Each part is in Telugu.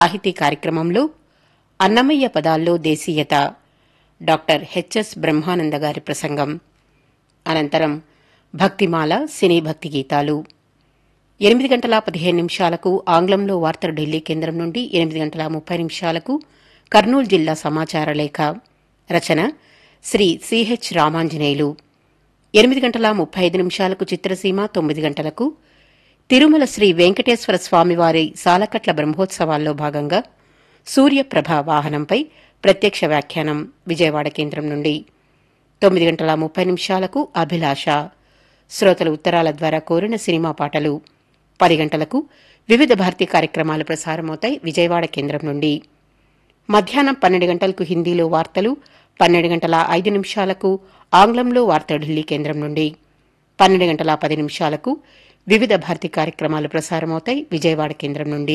సాహితీ కార్యక్రమంలో అన్నమయ్య పదాల్లో దేశీయత డాక్టర్ హెచ్ఎస్ బ్రహ్మానంద గారి ప్రసంగం అనంతరం భక్తిమాల సినీ భక్తి గీతాలు ఎనిమిది గంటల పదిహేను నిమిషాలకు ఆంగ్లంలో వార్తలు ఢిల్లీ కేంద్రం నుండి ఎనిమిది గంటల ముప్పై నిమిషాలకు కర్నూలు జిల్లా సమాచార లేఖ రచన శ్రీ సిహెచ్ రామాంజనేయులు ఎనిమిది గంటల ముప్పై ఐదు నిమిషాలకు చిత్రసీమ తొమ్మిది గంటలకు తిరుమల శ్రీ వెంకటేశ్వర స్వామివారి సాలకట్ల బ్రహ్మోత్సవాల్లో భాగంగా సూర్యప్రభ వాహనంపై ప్రత్యక్ష వ్యాఖ్యానం విజయవాడ కేంద్రం నుండి తొమ్మిది గంటల ముప్పై నిమిషాలకు అభిలాష శ్రోతల ఉత్తరాల ద్వారా కోరిన సినిమా పాటలు పది గంటలకు వివిధ భారతీ కార్యక్రమాలు ప్రసారమవుతాయి విజయవాడ కేంద్రం నుండి మధ్యాహ్నం పన్నెండు గంటలకు హిందీలో వార్తలు పన్నెండు గంటల ఐదు నిమిషాలకు ఆంగ్లంలో వార్తలు ఢిల్లీ కేంద్రం నుండి పన్నెండు గంటల పది నిమిషాలకు వివిధ భారతి కార్యక్రమాలు ప్రసారమవుతాయి విజయవాడ కేంద్రం నుండి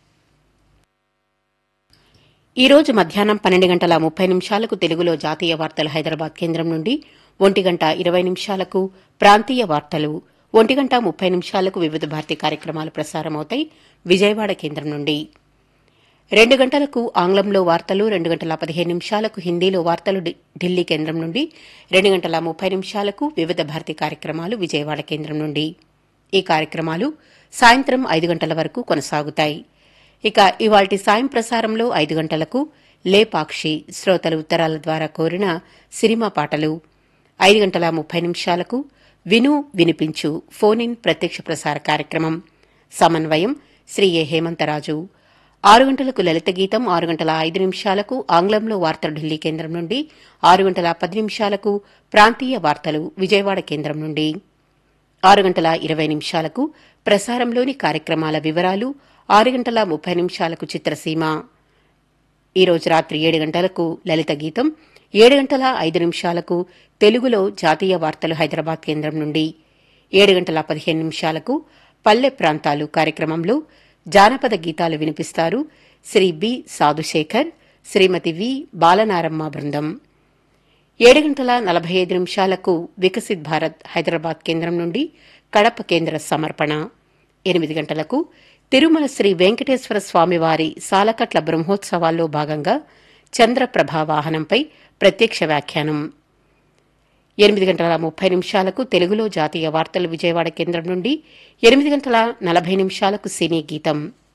ఈ రోజు మధ్యాహ్నం పన్నెండు గంటల ముప్పై నిమిషాలకు తెలుగులో జాతీయ వార్తలు హైదరాబాద్ కేంద్రం నుండి ఒంటి గంట ఇరవై నిమిషాలకు ప్రాంతీయ వార్తలు ఒంటి గంట ముప్పై నిమిషాలకు వివిధ భారతి కార్యక్రమాలు ప్రసారమవుతాయి విజయవాడ కేంద్రం నుండి రెండు గంటలకు ఆంగ్లంలో వార్తలు రెండు గంటల పదిహేను నిమిషాలకు హిందీలో వార్తలు ఢి- ఢిల్లీ కేంద్రం నుండి రెండు గంటల ముప్పై నిమిషాలకు వివిధ భారతి కార్యక్రమాలు విజయవాడ కేంద్రం నుండి ఈ కార్యక్రమాలు సాయంత్రం ఐదు గంటల వరకు కొనసాగుతాయి ఇక ఇవాల్టి సాయం ప్రసారంలో ఐదు గంటలకు లేపాక్షి శ్రోతల ఉత్తరాల ద్వారా కోరిన సినిమా పాటలు ఐదు గంటల ముప్పై నిమిషాలకు విను వినిపించు ఫోన్ ఇన్ ప్రత్యక్ష ప్రసార కార్యక్రమం సమన్వయం శ్రీ ఏ హేమంతరాజు ఆరు గంటలకు లలిత గీతం ఆరు గంటల ఐదు నిమిషాలకు ఆంగ్లంలో వార్తలు ఢిల్లీ కేంద్రం నుండి ఆరు గంటల పది నిమిషాలకు ప్రాంతీయ వార్తలు విజయవాడ కేంద్రం నుండి ఆరు గంటల ఇరవై నిమిషాలకు ప్రసారంలోని కార్యక్రమాల వివరాలు ఆరు గంటల ముప్పై నిమిషాలకు చిత్రసీమ ఈ రోజు రాత్రి ఏడు గంటలకు లలిత గీతం ఏడు గంటల ఐదు నిమిషాలకు తెలుగులో జాతీయ వార్తలు హైదరాబాద్ కేంద్రం నుండి ఏడు గంటల పదిహేను నిమిషాలకు పల్లె ప్రాంతాలు కార్యక్రమంలో జానపద గీతాలు వినిపిస్తారు శ్రీ బి సాధుశేఖర్ శ్రీమతి వి బాలనారమ్మ బృందం ఏడు గంటల నలభై ఐదు నిమిషాలకు వికసిత్ భారత్ హైదరాబాద్ కేంద్రం నుండి కడప కేంద్ర సమర్పణ ఎనిమిది గంటలకు తిరుమల శ్రీ వెంకటేశ్వర స్వామివారి సాలకట్ల బ్రహ్మోత్సవాల్లో భాగంగా చంద్రప్రభ వాహనంపై ప్రత్యక్ష వ్యాఖ్యానం ఎనిమిది గంటల ముప్పై నిమిషాలకు తెలుగులో జాతీయ వార్తలు విజయవాడ కేంద్రం నుండి ఎనిమిది గంటల నలభై నిమిషాలకు సినీ గీతం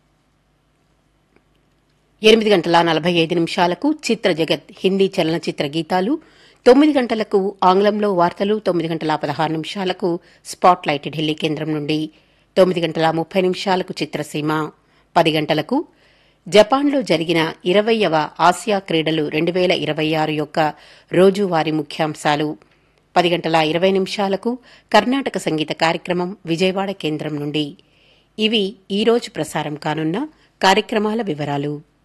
ఎనిమిది గంటల నలభై ఐదు నిమిషాలకు చిత్ర జగత్ హిందీ చలనచిత్ర గీతాలు తొమ్మిది గంటలకు ఆంగ్లంలో వార్తలు తొమ్మిది గంటల పదహారు నిమిషాలకు స్పాట్ లైట్ ఢిల్లీ కేంద్రం నుండి తొమ్మిది గంటల ముప్పై నిమిషాలకు చిత్రసీమ పది గంటలకు జపాన్లో జరిగిన ఇరవయవ ఆసియా క్రీడలు రెండు వేల ఇరవై ఆరు యొక్క రోజువారీ ముఖ్యాంశాలు పది గంటల ఇరవై నిమిషాలకు కర్ణాటక సంగీత కార్యక్రమం విజయవాడ కేంద్రం నుండి ఇవి ఈ రోజు ప్రసారం కానున్న కార్యక్రమాల వివరాలు